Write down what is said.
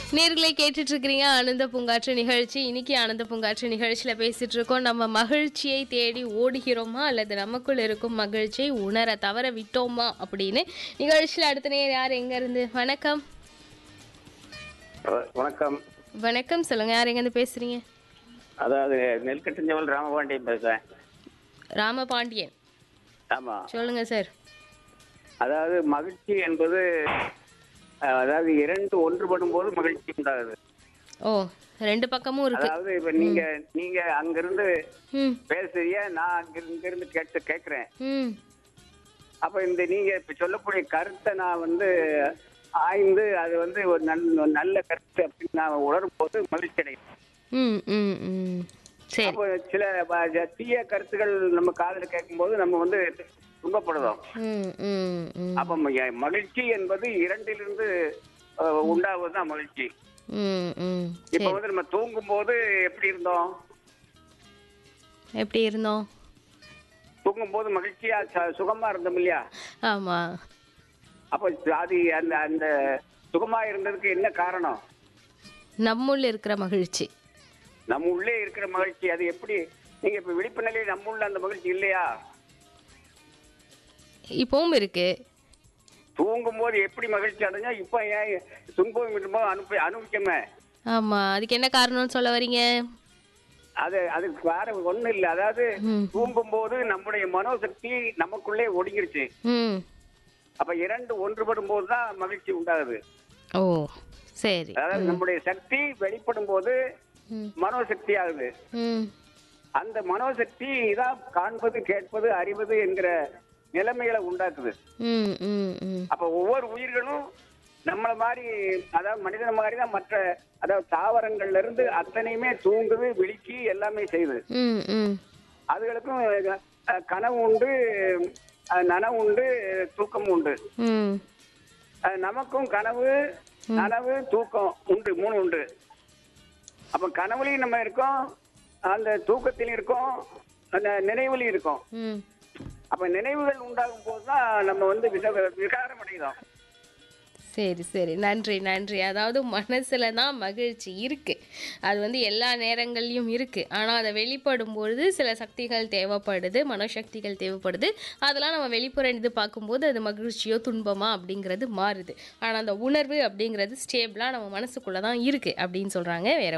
நேர்களை கேட்டுட்டு இருக்கிறீங்க ஆனந்த பூங்காற்று நிகழ்ச்சி இன்னைக்கு ஆனந்த பூங்காற்று நிகழ்ச்சியில பேசிட்டு இருக்கோம் நம்ம மகிழ்ச்சியை தேடி ஓடுகிறோமா அல்லது நமக்குள் இருக்கும் மகிழ்ச்சியை உணர தவற விட்டோமா அப்படின்னு நிகழ்ச்சியில அடுத்த நேர் யார் எங்க இருந்து வணக்கம் வ- வணக்கம் வணக்கம் சொல்லுங்க யார் எங்க இருந்து பேசுறீங்க அதாவது நெல்கட்டஞ்சவல் ராமபாண்டியன் பேசுறேன் ராமபாண்டியன் ஆமா சொல்லுங்க சார் அதாவது மகிழ்ச்சி என்பது அஹ், அதாவது இரண்டு ஒன்றுபடும் போது மகிழ்ச்சி உண்டாகுது ஓ ரெண்டு பக்கமும் இருக்கு அதாவது இப்ப நீங்க நீங்க அங்கிருந்து ம் பேசுறிய நான் அங்க இங்கிருந்து கேட்டு கேட்கிறேன் ம் அப்ப இந்த நீங்க இப்ப சொல்லக்கூடிய கருத்தை நான் வந்து ஆய்ந்து அது வந்து ஒரு நல்ல நல்ல கருத்து அப்படின்னு நான் உணரும் போது மகிழ்ச்சி அடையும் ம் ம் ம் சரி அப்போ சில ப- தீய கருத்துக்கள் நம்ம காதுல கேட்கும்போது நம்ம வந்து துன்பப்படுறோம் ம் ம் ம் அப்ப ம- மகிழ்ச்சி என்பது இரண்டிலிருந்து அஹ், உண்டாவதுதான் மகிழ்ச்சி ம் ம் இப்ப சரி வந்து நம்ம தூங்கும் போது எப்படி இருந்தோம் எப்படி இருந்தோம் தூங்கும் போது மகிழ்ச்சியா ச- சுகமா இருந்தோம் இல்லையா ஆமா அப்ப அது அந்த அந்த சுகமா இருந்ததுக்கு என்ன காரணம் நம்முள்ள இருக்கிற மகிழ்ச்சி நம்ம உள்ளே இருக்கிற மகிழ்ச்சி அது எப்படி நீங்க இப்ப விழிப்பு நிலையில் நம்ம உள்ள அந்த மகிழ்ச்சி இல்லையா இப்பவும் இருக்கு தூங்கும் போது எப்படி மகிழ்ச்சி அடைஞ்சா இப்ப ஏன் துன்பம் விடும்போது அனுப்பி அனுபவிக்கமே ஆமா அதுக்கு என்ன காரணம்னு சொல்ல வரீங்க அது அதுக்கு வேற ஒண்ணும் இல்ல அதாவது ம். தூங்கும் போது நம்முடைய மனோசக்தி நமக்குள்ளே ஒடுங்கிருச்சு ம் அப்ப இரண்டு ஒன்றுபடும் போதுதான் மகிழ்ச்சி உண்டாகுது ஓ சரி அதாவது நம்முடைய சக்தி வெளிப்படும் போது ம் மனோசக்தி ஆகுது ம் அந்த மனோசக்தி தான் காண்பது கேட்பது அறிவது என்கிற நிலைமைகளை உண்டாக்குது ம் ம் ம் அப்ப ஒவ்வொரு உயிர்களும் நம்மள மாதிரி அதாவது மனிதன மாதிரி தான் மற்ற அதாவது தாவரங்கள்ல இருந்து அத்தனையுமே தூங்குது விழிக்கு எல்லாமே செய்யுது ம் ம் அதுகளுக்கும் அஹ், கனவு உண்டு அஹ், நனவு உண்டு தூக்கம் உண்டு ம் அஹ், நமக்கும் கனவு நனவு தூக்கம் உண்டு மூணு உண்டு அப்ப கனவுலையும் நம்ம இருக்கோம் அந்த தூக்கத்திலையும் இருக்கோம் அந்த நினைவுலையும் இருக்கோம் ம் அப்ப நினைவுகள் உண்டாகும் போதுதான் நம்ம வந்து விச விகாரம் அடைகிறோம் சரி சரி நன்றி நன்றி அதாவது மனசுல தான் மகிழ்ச்சி இருக்கு அது வந்து எல்லா நேரங்கள்லையும் இருக்கு ஆனா அதை வெளிப்படும் பொழுது சில சக்திகள் தேவைப்படுது மனசக்திகள் தேவைப்படுது அதெல்லாம் நம்ம வெளிப்புற இது பார்க்கும்போது அது மகிழ்ச்சியோ துன்பமா அப்படிங்கிறது மாறுது ஆனா அந்த உணர்வு அப்படிங்கிறது ஸ்டேபிளா நம்ம மனசுக்குள்ள தான் இருக்கு அப்படின்னு சொல்றாங்க வேற